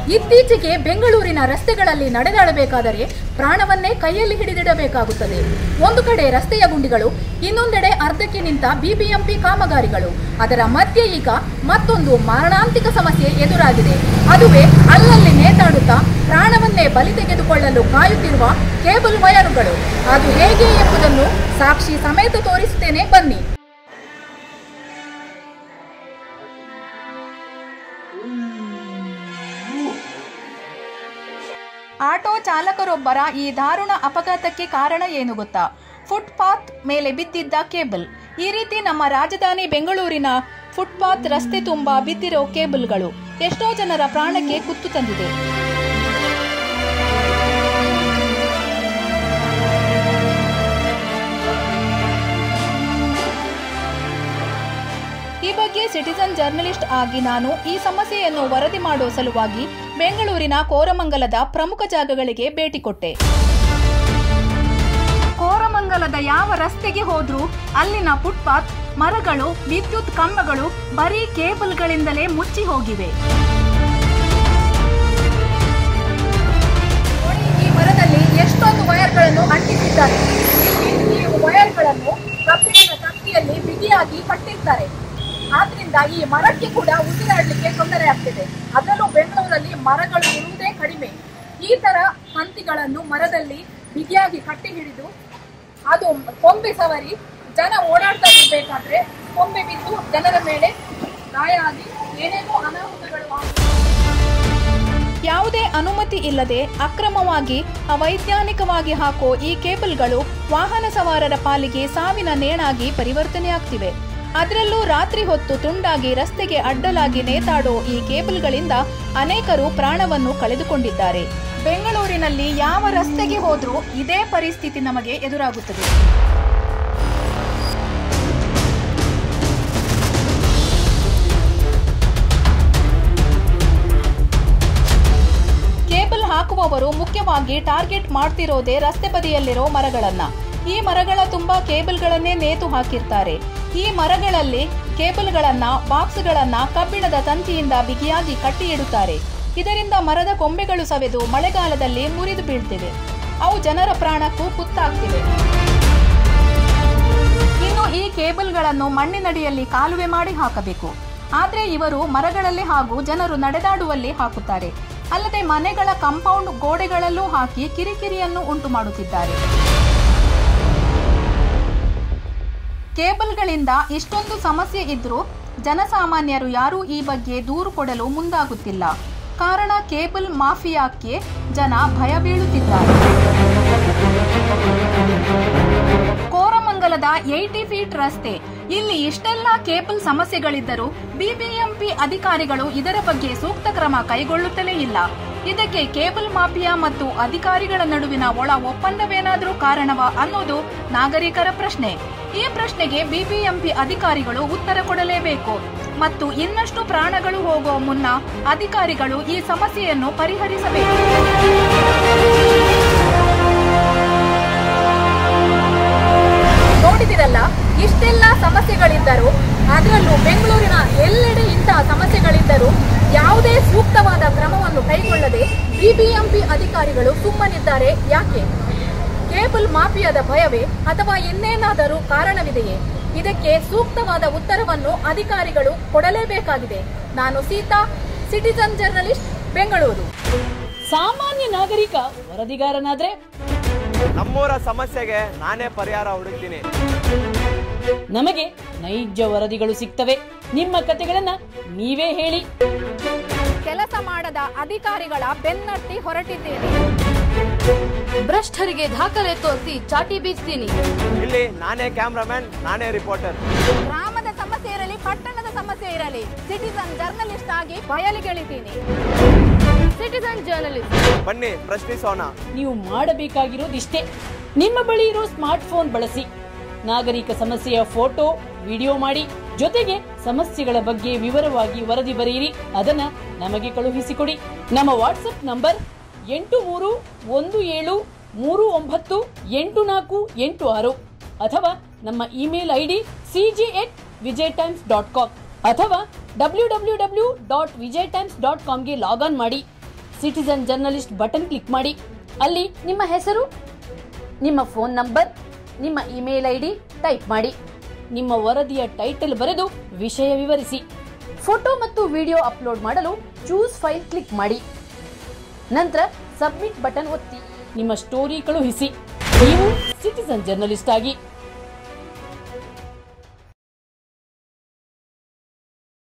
ಇತ್ತೀಚೆಗೆ ಬೆಂಗಳೂರಿನ ರಸ್ತೆಗಳಲ್ಲಿ ನಡೆದಾಡಬೇಕಾದರೆ ಪ್ರಾಣವನ್ನೇ ಕೈಯಲ್ಲಿ ಹಿಡಿದಿಡಬೇಕಾಗುತ್ತದೆ ಒಂದು ಕಡೆ ರಸ್ತೆಯ ಗುಂಡಿಗಳು ಇನ್ನೊಂದೆಡೆ ಅರ್ಧಕ್ಕೆ ನಿಂತ ಬಿಬಿಎಂಪಿ ಕಾಮಗಾರಿಗಳು ಅದರ ಮಧ್ಯೆ ಈಗ ಮತ್ತೊಂದು ಮಾರಣಾಂತಿಕ ಸಮಸ್ಯೆ ಎದುರಾಗಿದೆ ಅದುವೇ ಅಲ್ಲಲ್ಲಿ ನೇತಾಡುತ್ತಾ ಪ್ರಾಣವನ್ನೇ ಬಲಿ ತೆಗೆದುಕೊಳ್ಳಲು ಕಾಯುತ್ತಿರುವ ಕೇಬಲ್ ವಯರುಗಳು ಅದು ಹೇಗೆ ಎಂಬುದನ್ನು ಸಾಕ್ಷಿ ಸಮೇತ ತೋರಿಸುತ್ತೇನೆ ಬನ್ನಿ ಆಟೋ ಚಾಲಕರೊಬ್ಬರ ಈ ದಾರುಣ ಅಪಘಾತಕ್ಕೆ ಕಾರಣ ಏನು ಗೊತ್ತಾ ಫುಟ್ಪಾತ್ ಮೇಲೆ ಬಿದ್ದಿದ್ದ ಕೇಬಲ್ ಈ ರೀತಿ ನಮ್ಮ ರಾಜಧಾನಿ ಬೆಂಗಳೂರಿನ ಫುಟ್ಪಾತ್ ರಸ್ತೆ ತುಂಬ ಬಿದ್ದಿರೋ ಕೇಬಲ್ಗಳು ಎಷ್ಟೋ ಜನರ ಪ್ರಾಣಕ್ಕೆ ಕುತ್ತು ತಂದಿದೆ ಈ ಬಗ್ಗೆ ಸಿಟಿಸನ್ ಜರ್ನಲಿಸ್ಟ್ ಆಗಿ ನಾನು ಈ ಸಮಸ್ಯೆಯನ್ನು ವರದಿ ಮಾಡುವ ಸಲುವಾಗಿ ಬೆಂಗಳೂರಿನ ಕೋರಮಂಗಲದ ಪ್ರಮುಖ ಜಾಗಗಳಿಗೆ ಭೇಟಿ ಕೊಟ್ಟೆ ಕೋರಮಂಗಲದ ಯಾವ ರಸ್ತೆಗೆ ಹೋದ್ರೂ ಅಲ್ಲಿನ ಫುಟ್ಪಾತ್ ಮರಗಳು ವಿದ್ಯುತ್ ಕಂಬಗಳು ಬರೀ ಕೇಬಲ್ಗಳಿಂದಲೇ ಮುಚ್ಚಿ ಹೋಗಿವೆ ನೋಡಿ, ಈ ಮರದಲ್ಲಿ ಎಷ್ಟೊಂದು ವೈರ್ಗಳನ್ನು ಅಂಟಿಸಿದ್ದಾರೆ ಇಲ್ಲಿ ಈ ವೈರ್ಗಳನ್ನು ಕಬ್ಬಿಣದ ಕತ್ತಿಯಲ್ಲಿ ಬಿಗಿಯಾಗಿ ಕಟ್ಟಿರ್ತಾರೆ ಆದ್ರಿಂದ ಈ ಮರಕ್ಕೆ ಕೂಡ ಉಸಿರಾಡಲಿಕ್ಕೆ ತೊಂದರೆ ಆಗ್ತಿದೆ ಅದರಲ್ಲೂ ಬೆಂಗಳೂರಲ್ಲಿ ಮರಗಳು ಇರುವುದೇ ಕಡಿಮೆ ಈ ತರ ತಂತಿಗಳನ್ನು ಮರದಲ್ಲಿ ಬಿಗಿಯಾಗಿ ಕಟ್ಟಿ ಹಿಡಿದು ಅದು ಕೊಂಬೆ ಸವರಿ ಜನ ಓಡಾಡ್ತಾ ಇರಬೇಕಾದ್ರೆ ಕೊಂಬೆ ಬಿದ್ದು ಜನರ ಮೇಲೆ ಗಾಯ ಆಗಿ ಏನೇನೋ ಅನಾಹುತಗಳು ಆಗುತ್ತವೆ. ಯಾವುದೇ ಅನುಮತಿ ಇಲ್ಲದೆ ಅಕ್ರಮವಾಗಿ ಅವೈಜ್ಞಾನಿಕವಾಗಿ ಹಾಕೋ ಈ ಕೇಬಲ್ಗಳು ವಾಹನ ಸವಾರರ ಪಾಲಿಗೆ ಸಾವಿನ ನೇಣಾಗಿ ಪರಿವರ್ತನೆಯಾಗ್ತಿವೆ ಅದರಲ್ಲೂ ರಾತ್ರಿ ಹೊತ್ತು ತುಂಡಾಗಿ ರಸ್ತೆಗೆ ಅಡ್ಡಲಾಗಿ ನೇತಾಡೋ ಈ ಕೇಬಲ್ಗಳಿಂದ ಅನೇಕರು ಪ್ರಾಣವನ್ನು ಕಳೆದುಕೊಂಡಿದ್ದಾರೆ ಬೆಂಗಳೂರಿನಲ್ಲಿ ಯಾವ ರಸ್ತೆಗೆ ಹೋದ್ರೂ ಇದೇ ಪರಿಸ್ಥಿತಿ ನಮಗೆ ಎದುರಾಗುತ್ತದೆ ಕೇಬಲ್ ಹಾಕುವವರು ಮುಖ್ಯವಾಗಿ ಟಾರ್ಗೆಟ್ ಮಾಡ್ತಿರೋದೇ ರಸ್ತೆ ಬದಿಯಲ್ಲಿರೋ ಮರಗಳನ್ನ ಈ ಮರಗಳ ತುಂಬಾ ಕೇಬಲ್ಗಳನ್ನೇ ನೇತು ಹಾಕಿರ್ತಾರೆ ಈ ಮರಗಳಲ್ಲಿ ಕೇಬಲ್ಗಳನ್ನ ಬಾಕ್ಸ್ಗಳನ್ನ ಕಬ್ಬಿಣದ ತಂತಿಯಿಂದ ಬಿಗಿಯಾಗಿ ಕಟ್ಟಿ ಇಡುತ್ತಾರೆ ಇದರಿಂದ ಮರದ ಕೊಂಬೆಗಳು ಸವೆದು ಮಳೆಗಾಲದಲ್ಲಿ ಮುರಿದು ಬೀಳ್ತಿವೆ ಅವು ಜನರ ಪ್ರಾಣಕ್ಕೂ ಕುತ್ತಾಗ್ತಿವೆ ಇನ್ನು ಈ ಕೇಬಲ್ಗಳನ್ನು ಮಣ್ಣಿನಡಿಯಲ್ಲಿ ಕಾಲುವೆ ಮಾಡಿ ಹಾಕಬೇಕು ಆದ್ರೆ ಇವರು ಮರಗಳಲ್ಲಿ ಹಾಗೂ ಜನರು ನಡೆದಾಡುವಲ್ಲಿ ಹಾಕುತ್ತಾರೆ ಅಲ್ಲದೆ ಮನೆಗಳ ಕಾಂಪೌಂಡ್ ಗೋಡೆಗಳಲ್ಲೂ ಹಾಕಿ ಕಿರಿಕಿರಿಯನ್ನು ಉಂಟು ಮಾಡುತ್ತಿದ್ದಾರೆ ಕೇಬಲ್ಗಳಿಂದ ಇಷ್ಟೊಂದು ಸಮಸ್ಯೆ ಇದ್ರೂ ಜನಸಾಮಾನ್ಯರು ಯಾರೂ ಈ ಬಗ್ಗೆ ದೂರು ಕೊಡಲು ಮುಂದಾಗುತ್ತಿಲ್ಲ ಕಾರಣ ಕೇಬಲ್ ಮಾಫಿಯಾಕ್ಕೆ ಜನ ಭಯ ಬೀಳುತ್ತಿದ್ದಾರೆ ಕೋರಮಂಗಲದ ಏಯ್ಟಿ ಫೀಟ್ ರಸ್ತೆ ಇಲ್ಲಿ ಇಷ್ಟೆಲ್ಲ ಕೇಬಲ್ ಸಮಸ್ಯೆಗಳಿದ್ದರೂ ಬಿಬಿಎಂಪಿ ಅಧಿಕಾರಿಗಳು ಇದರ ಬಗ್ಗೆ ಸೂಕ್ತ ಕ್ರಮ ಕೈಗೊಳ್ಳುತ್ತಲೇ ಇಲ್ಲ ಇದಕ್ಕೆ ಕೇಬಲ್ ಮಾಫಿಯಾ ಮತ್ತು ಅಧಿಕಾರಿಗಳ ನಡುವಿನ ಒಳ ಒಪ್ಪಂದವೇನಾದರೂ ಕಾರಣವಾ ಅನ್ನೋದು ನಾಗರಿಕರ ಪ್ರಶ್ನೆ ಈ ಪ್ರಶ್ನೆಗೆ ಬಿಬಿಎಂಪಿ ಅಧಿಕಾರಿಗಳು ಉತ್ತರ ಕೊಡಲೇಬೇಕು ಮತ್ತು ಇನ್ನಷ್ಟು ಪ್ರಾಣಗಳು ಹೋಗುವ ಮುನ್ನ ಅಧಿಕಾರಿಗಳು ಈ ಸಮಸ್ಯೆಯನ್ನು ಪರಿಹರಿಸಬೇಕು ನೋಡಿದಿರಲ್ಲ ಇಷ್ಟೆಲ್ಲ ಸಮಸ್ಯೆಗಳಿದ್ದರೂ ಅದರಲ್ಲೂ ಬೆಂಗಳೂರಿನ ಎಲ್ಲೆಡೆ ಇಂತಹ ಸಮಸ್ಯೆಗಳಿದ್ದರೂ ಯಾವುದೇ ಸೂಕ್ತವಾದ ಕ್ರಮವನ್ನು ಕೈಗೊಳ್ಳದೆ ಬಿಬಿಎಂಪಿ ಅಧಿಕಾರಿಗಳು ಸುಮ್ಮನಿದ್ದಾರೆ ಯಾಕೆ ಕೇಬಲ್ ಮಾಫಿಯಾದ ಭಯವೇ ಅಥವಾ ಇನ್ನೇನಾದರೂ ಕಾರಣವಿದೆಯೇ ಇದಕ್ಕೆ ಸೂಕ್ತವಾದ ಉತ್ತರವನ್ನು ಅಧಿಕಾರಿಗಳು ಕೊಡಲೇಬೇಕಾಗಿದೆ ನಾನು ಸೀತಾ ಸಿಟಿಸನ್ ಜರ್ನಲಿಸ್ಟ್ ಬೆಂಗಳೂರು ಸಾಮಾನ್ಯ ನಾಗರಿಕ ವರದಿಗಾರನಾದ್ರೆ ನಮ್ಮೂರ ಸಮಸ್ಯೆಗೆ ನಾನೇ ಪರಿಹಾರ ಹುಡುಕ್ತೀನಿ ನಮಗೆ ನೈಜ ವರದಿಗಳು ಸಿಗ್ತವೆ ನಿಮ್ಮ ಕತೆಗಳನ್ನ ನೀವೇ ಹೇಳಿ ಕೆಲಸ ಮಾಡದ ಅಧಿಕಾರಿಗಳ ಬೆನ್ನಟ್ಟಿ ಹೊರಟಿದ್ದೇನೆ ಭ್ರಷ್ಟರಿಗೆ ದಾಖಲೆ ತೋರಿಸಿ ಚಾಟಿ ಬೀಸ್ತೀನಿ ಇಲ್ಲಿ ನಾನೇ ಕ್ಯಾಮ್ರಾಮನ್ ನಾನೇ ರಿಪೋರ್ಟರ್ ಗ್ರಾಮದ ಸಮಸ್ಯೆ ಇರಲಿ ಪಟ್ಟಣದ ಸಮಸ್ಯೆ ಇರಲಿ ಸಿಟಿಸನ್ ಜರ್ನಲಿಸ್ಟ್ ಆಗಿ ಬಯಲಿಗೆಳಿತೀನಿ ಸಿಟಿಸನ್ ಜರ್ನಲಿಸ್ಟ್ ಬನ್ನಿ ಪ್ರಶ್ನಿಸೋಣ ನೀವು ಮಾಡಬೇಕಾಗಿರೋದಿಷ್ಟೇ ನಿಮ್ಮ ಬಳಿ ಇರೋ ಸ್ಮಾರ್ಟ್ ಫೋನ್ ಬಳಸಿ ನಾಗರಿಕ ಸಮಸ್ಯೆಯ ಫೋಟೋ ವಿಡಿಯೋ ಮಾಡಿ ಜೊತೆಗೆ ಸಮಸ್ಯೆಗಳ ಬಗ್ಗೆ ವಿವರವಾಗಿ ವರದಿ ಬರೆಯಿರಿ ಅದನ್ನ ನಮಗೆ ಕಳುಹಿಸಿಕೊಡಿ ನಮ್ಮ ವಾಟ್ಸಪ್ ನಂಬರ್ ಎಂಟು ಮೂರು ಒಂದು ಏಳು ಮೂರು ಒಂಬತ್ತು ಎಂಟು ನಾಲ್ಕು ಎಂಟು ಆರು ಅಥವಾ ನಮ್ಮ email ID CG at Vijay Times dot com ಅಥವಾ W W W dot Vijay Times dot ಕಾಮ್ಗೆ ಲಾಗ್ ಆನ್ ಮಾಡಿ ಸಿಟಿಸನ್ ಜರ್ನಲಿಸ್ಟ್ ಬಟನ್ ಕ್ಲಿಕ್ ಮಾಡಿ ಅಲ್ಲಿ ನಿಮ್ಮ ಹೆಸರು ನಿಮ್ಮ ಫೋನ್ ನಂಬರ್ ನಿಮ್ಮ ಇಮೇಲ್ ಐಡಿ ಟೈಪ್ ಮಾಡಿ ನಿಮ್ಮ ವರದಿಯ ಟೈಟಲ್ ಬರೆದು ವಿಷಯ ವಿವರಿಸಿ ಫೋಟೋ ಮತ್ತು ವಿಡಿಯೋ ಅಪ್ಲೋಡ್ ಮಾಡಲು ಚೂಸ್ ಫೈಲ್ ಕ್ಲಿಕ್ ಮಾಡಿ ನಂತರ ಸಬ್ಮಿಟ್ ಬಟನ್ ಒತ್ತಿ ನಿಮ್ಮ ಸ್ಟೋರಿ ಕಳುಹಿಸಿ ನೀವು ಸಿಟಿಸನ್ ಜರ್ನಲಿಸ್ಟ್ ಆಗಿ